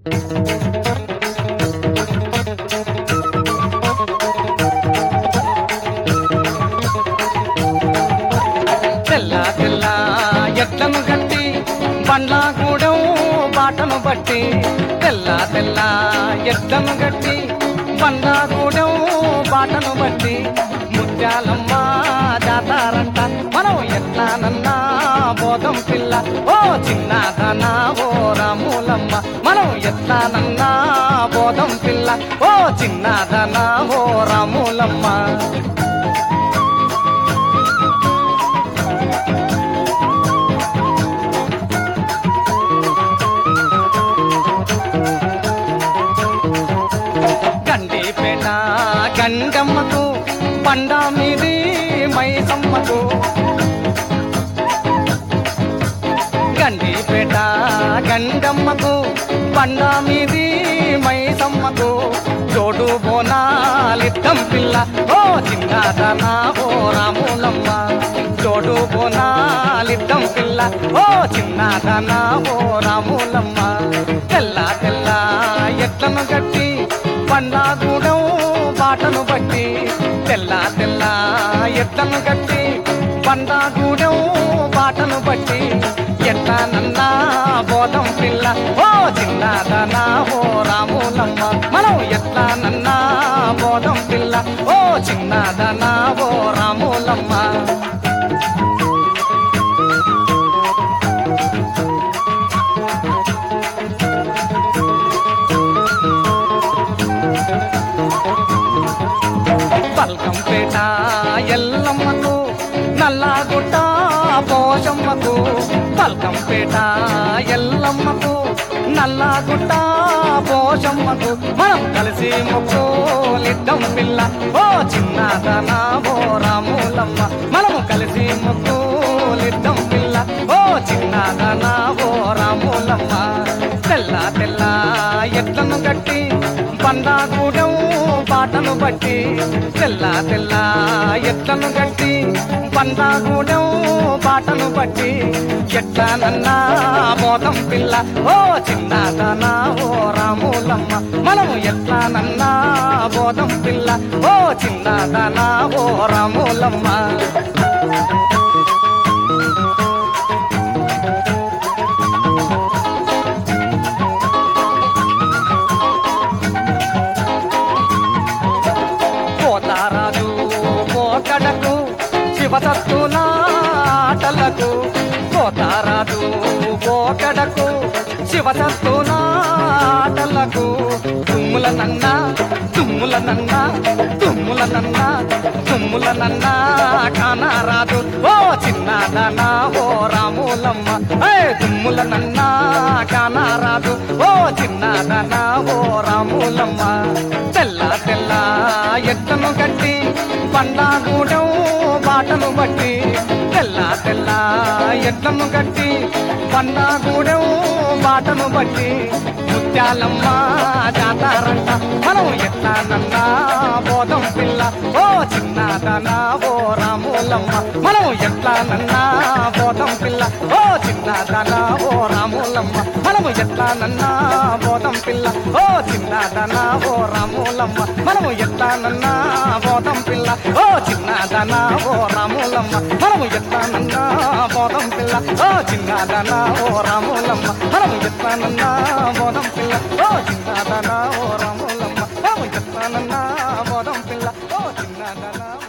తెల్ల తెల్ల ఎట్లను కట్టి బండ్ల గూడెం బాటను బట్టి తెల్ల తెల్ల ఎట్లను కట్టి బండ్ల గూడెం బాటను బట్టి ముత్యాలమ్మ జాతారంట మనం ఎట్లానన్నా బోధం పిల్ల ఓ చిన్నదనా ఓ రాములమ్మ మనం ఎట్లానన్నా బోధం పిల్ల ఓ చిన్నదనా ఓ రాములమ్మ గండిపేట గంగమ్మకు పండ మీది మైసమ్మకు గండిపేట గంగమ్మకు పండ మీది మైసమ్మకు చోడు బోనాలిద్దం పిల్ల ఓ చిన్నదనా ఓ రాములమ్మ చోడు బోనాలిద్దం పిల్ల ఓ చిన్నదనా ఓ రాములమ్మ తెల్ల తెల్ల ఎట్లను గట్టి పండాగూడెం బాటను బట్టి తెల్ల తెల్ల ఎట్లను గట్టి పండాగూడెం బాటను బట్టి ఎట్లనన్నా బోధం పిల్ల ఓ చిన్నదనా ఓ రాములమ్మ మనం ఎట్లనన్నా బోధం పిల్ల ఓ చిన్నదనా ఓ రాములమ్మ పల్కంపేట ఎల్లమ్మకు నల్లాగుట్ట పోషమ్మకు పల్కంపేట ఎల్లమ్మకు నల్లాగుట్ట పోషమ్మకు మనం కలిసి మొక్కులిద్దం పిల్ల ఓ చిన్నదనా ఓ రాములమ్మ మనము కలిసి మొక్కులిద్దం పిల్ల ఓ చిన్నదనా ఓ రాములమ్మ తెల్ల తెల్ల ఎట్లను గట్టి పండాగూడెం పాటను బట్టి తెల్ల తెల్ల ఎట్లను గట్టి పండాగూడెం పాటను బట్టి ఎట్లనన్నా మోదం పిల్ల ఓ చిన్నదనా ఓ రాములమ్మ మనము ఎట్లనన్నా బోధం పిల్ల ఓ చిన్నదనా ఓ రాములమ్మ పోతారాజు పోకడకు శివతత్తుల ఆటలకు పోతారాజు పోకడకు శివతత్తుల ఆటలకు తుమ్ముల నన్న తుమ్ముల నన్న తుమ్ముల నన్న తుమ్ముల నన్న కానారాజు ఓ చిన్నదనా ఓ రాములమ్మ ఏ తుమ్ముల నన్న కానారాజు ఓ చిన్నదనా ఓ రాములమ్మ తెల్ల తెల్ల ఎట్లను కట్టి పండాగూడెం బాటను బట్టి తెల్ల తెల్ల ఎట్లను కట్టి పండాగూడెం బాటను బట్టి ముత్యాలమ్మ జాతారంట మనం ఎట్లానన్నా బోధం పిల్ల ఓ చిన్నదనా ఓ రాములమ్మ మనం ఎట్లానన్నా బోధం పిల్ల ఓ చిన్నదనా ఓ రాములమ్మ మనము ఎట్లానన్నా బోధం పిల్ల ఓ చిన్నదనా ఓ రాములమ్మ మనము ఎట్లానన్నా బోధం పిల్ల ఓ చిన్నదనా ఓ రాములమ్మ మనము ఎట్లానన్నా బోధం పిల్ల ఓ చిన్నదనా ఓ రాములమ్మ మనము ఎట్లానన్నా బోధం పిల్ల ఓ చిన్నదనా ఓ రాములమ్మ మనము ఎట్లానన్నా బోధం పిల్ల ఓ చిన్నదనా